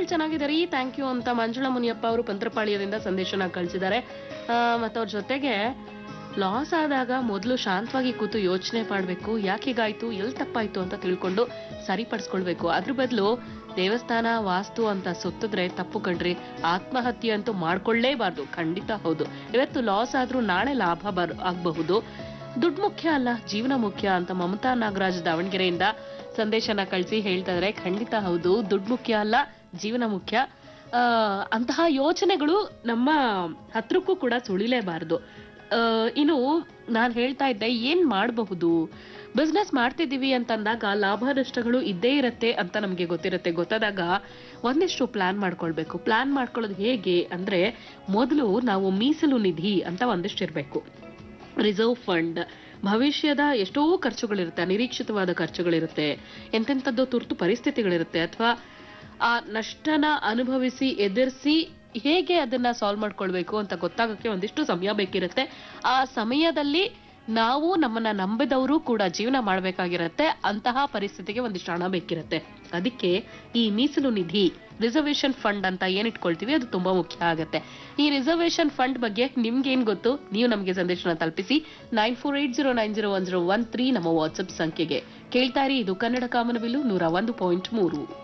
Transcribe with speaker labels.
Speaker 1: ಶ್ರೋತೃಗಳು ಚೆನ್ನಾಗಿದ್ದಾರೆ thank you ಅಂತ ಮಂಜುಳಾ ಮುನಿಯಪ್ಪ ಅವರು ಪಂತ್ರಪಾಳ್ಯದಿಂದ ಸಂದೇಶನ ಕಳಿಸಿದ್ದಾರೆ ಮತ್ತು ಅವ್ರ ಜೊತೆಗೆ ಲಾಸ್ ಆದಾಗ ಮೊದಲು ಶಾಂತವಾಗಿ ಕೂತು ಯೋಚನೆ ಮಾಡಬೇಕು ಯಾಕೆ ಹೀಗಾಯ್ತು ಎಲ್ಲಿ ತಪ್ಪಾಯ್ತು ಅಂತ ತಿಳ್ಕೊಂಡು ಸರಿಪಡಿಸ್ಕೊಳ್ಬೇಕು ಅದ್ರ ಬದಲು ದೇವಸ್ಥಾನ ವಾಸ್ತು ಅಂತ ಸುತ್ತಿದ್ರೆ ತಪ್ಪು ಕಣ್ರಿ ಆತ್ಮಹತ್ಯೆ ಅಂತೂ ಮಾಡ್ಕೊಳ್ಳೇಬಾರ್ದು ಖಂಡಿತ ಹೌದು ಇವತ್ತು ಲಾಸ್ ಆದ್ರೂ ನಾಳೆ ಲಾಭ ಬರ್ ಆಗಬಹುದು ದುಡ್ಡು ಮುಖ್ಯ ಅಲ್ಲ ಜೀವನ ಮುಖ್ಯ ಅಂತ ಮಮತಾ ನಾಗರಾಜ್ ದಾವಣಗೆರೆಯಿಂದ ಸಂದೇಶನ ಕಳಿಸಿ ಹೇಳ್ತಾ ಇದಾರೆ ಖಂಡಿತ ಹೌದು ದುಡ್ಡು ಮುಖ್ಯ ಅಲ್ಲ ಜೀವನ ಮುಖ್ಯ ಆ, ಅಂತಹ ಯೋಚನೆಗಳು ನಮ್ಮ ಹತ್ರಕ್ಕೂ ಕೂಡ ಸುಳಿಲೇಬಾರದು ಆ, ಇನ್ನು ನಾನು ಹೇಳ್ತಾ ಇದ್ದೆ ಏನ್ ಮಾಡಬಹುದು ಬಿಸ್ನೆಸ್ ಮಾಡ್ತಿದ್ದೀವಿ ಅಂತಂದಾಗ ಲಾಭ ನಷ್ಟಗಳು ಇದ್ದೇ ಇರತ್ತೆ ಅಂತ ನಮಗೆ ಗೊತ್ತಿರುತ್ತೆ ಗೊತ್ತಾದಾಗ ಒಂದಿಷ್ಟು ಪ್ಲಾನ್ ಮಾಡ್ಕೊಳ್ಬೇಕು ಪ್ಲಾನ್ ಮಾಡ್ಕೊಳ್ಳೋದು ಹೇಗೆ ಅಂದ್ರೆ ಮೊದಲು ನಾವು ಮೀಸಲು ನಿಧಿ ಅಂತ ಒಂದಿಷ್ಟು ಇರಬೇಕು ರಿಸರ್ವ್ ಫಂಡ್ ಭವಿಷ್ಯದ ಎಷ್ಟೋ ಖರ್ಚುಗಳಿರುತ್ತೆ ಅನಿರೀಕ್ಷಿತವಾದ ಖರ್ಚುಗಳಿರುತ್ತೆ ಎಂತೆಂಥದ್ದು ತುರ್ತು ಪರಿಸ್ಥಿತಿಗಳಿರುತ್ತೆ ಅಥವಾ ಆ ನಷ್ಟನ ಅನುಭವಿಸಿ ಎದುರಿಸಿ ಹೇಗೆ ಅದನ್ನ ಸಾಲ್ವ್ ಮಾಡ್ಕೊಳ್ಬೇಕು ಅಂತ ಗೊತ್ತಾಗಕ್ಕೆ ಒಂದಿಷ್ಟು ಸಮಯ ಬೇಕಿರುತ್ತೆ ಆ ಸಮಯದಲ್ಲಿ ನಾವು ನಮ್ಮನ್ನ ನಂಬಿದವರು ಕೂಡ ಜೀವನ ಮಾಡ್ಬೇಕಾಗಿರತ್ತೆ ಅಂತಹ ಪರಿಸ್ಥಿತಿಗೆ ಒಂದಿಷ್ಟು ಹಣ ಬೇಕಿರುತ್ತೆ ಅದಕ್ಕೆ ಈ ಮೀಸಲು ನಿಧಿ ರಿಸರ್ವೇಶನ್ ಫಂಡ್ ಅಂತ ಏನ್ ಇಟ್ಕೊಳ್ತೀವಿ ಅದು ತುಂಬಾ ಮುಖ್ಯ ಆಗುತ್ತೆ ಈ ರಿಸರ್ವೇಶನ್ ಫಂಡ್ ಬಗ್ಗೆ ನಿಮ್ಗೆ ಏನ್ ಗೊತ್ತು ನೀವು ನಮಗೆ ಸಂದೇಶನ ತಲುಪಿಸಿ nine four eight zero nine zero one zero one three ನಮ್ಮ ವಾಟ್ಸ್ಆಪ್ ಸಂಖ್ಯೆಗೆ ಕೇಳ್ತಾ ಇರಿ ಇದು ಕನ್ನಡ ಕಾಮನಬಿಲ್ಲು ನೂರ ಒಂದು ಪಾಯಿಂಟ್ ಮೂರು